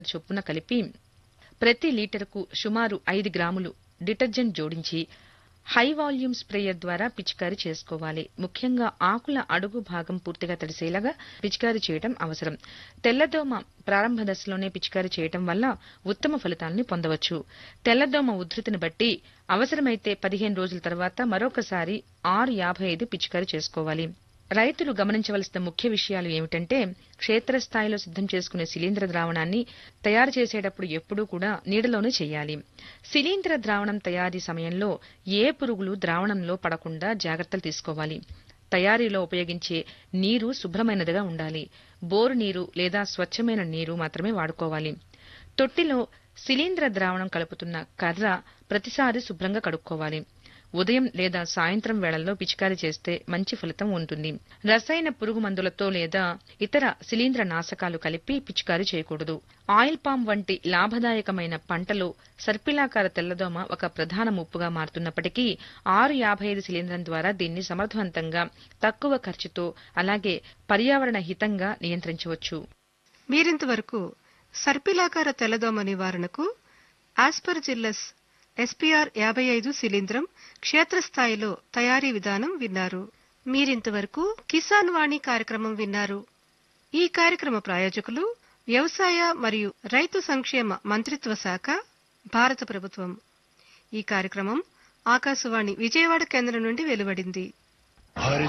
చొప్పున కలిపి ప్రతి లీటరుకు సుమారు ఐదు గ్రాములు డిటర్జెంట్ జోడించి హై వాల్యూమ్ స్ప్రేయర్ ద్వారా పిచికారీ చేసుకోవాలి ముఖ్యంగా ఆకుల అడుగు భాగం పూర్తిగా తడిసేలాగా పిచికారీ చేయడం అవసరం తెల్లదోమ ప్రారంభ దశలోనే పిచికారీ చేయడం వల్ల ఉత్తమ ఫలితాలను పొందవచ్చు తెల్లదోమ ఉధృతిని బట్టి అవసరమైతే పదిహేను రోజుల తర్వాత మరొకసారి ఆరు యాభై ఐదు పిచికారీ చేసుకోవాలి రైతులు గమనించవలసిన ముఖ్య విషయాలు ఏమిటంటే క్షేత్రస్థాయిలో సిద్ధం చేసుకునే శిలీంద్ర ద్రావణాన్ని తయారు చేసేటప్పుడు ఎప్పుడూ కూడా నీడలోనే చేయాలి శిలీంద్ర ద్రావణం తయారీ సమయంలో ఏ పురుగులు ద్రావణంలో పడకుండా జాగ్రత్తలు తీసుకోవాలి తయారీలో ఉపయోగించే నీరు శుభ్రమైనదిగా ఉండాలి బోరు నీరు లేదా స్వచ్ఛమైన నీరు మాత్రమే వాడుకోవాలి తొట్టిలో శిలీంద్ర ద్రావణం కలుపుతున్న కర్ర ప్రతిసారి శుభ్రంగా కడుక్కోవాలి ఉదయం లేదా సాయంత్రం వేళల్లో పిచికారీ చేస్తే మంచి ఫలితం ఉంటుంది రసాయన పురుగు మందులతో లేదా ఇతర శిలీంద్ర నాశకాలు కలిపి పిచికారీ చేయకూడదు ఆయిల్ పామ్ వంటి లాభదాయకమైన పంటలో సర్పిలాకార తెల్లదోమ ఒక ప్రధాన ముప్పుగా మారుతున్నప్పటికీ ఆరు యాభై ఐదు శిలీంద్రం ద్వారా దీన్ని సమర్థవంతంగా తక్కువ ఖర్చుతో అలాగే పర్యావరణ హితంగా నియంత్రించవచ్చు మీరింతవరకు సర్పిలాకార తెల్లదోమ నివారణకు ఆస్పర్జిల్లస్ ఎస్పీఆర్ యాభై ఐదు శిలీంద్రం క్షేత్రస్థాయిలో తయారీ విధానం విన్నారు మీరింతవరకు కిసాన్ వాణి కార్యక్రమం విన్నారు ఈ కార్యక్రమ ప్రాయోజకులు వ్యవసాయ మరియు రైతు సంక్షేమ మంత్రిత్వ శాఖ భారత ప్రభుత్వం ఈ కార్యక్రమం ఆకాశవాణి విజయవాడ కేంద్రం నుండి వెలువడింది हर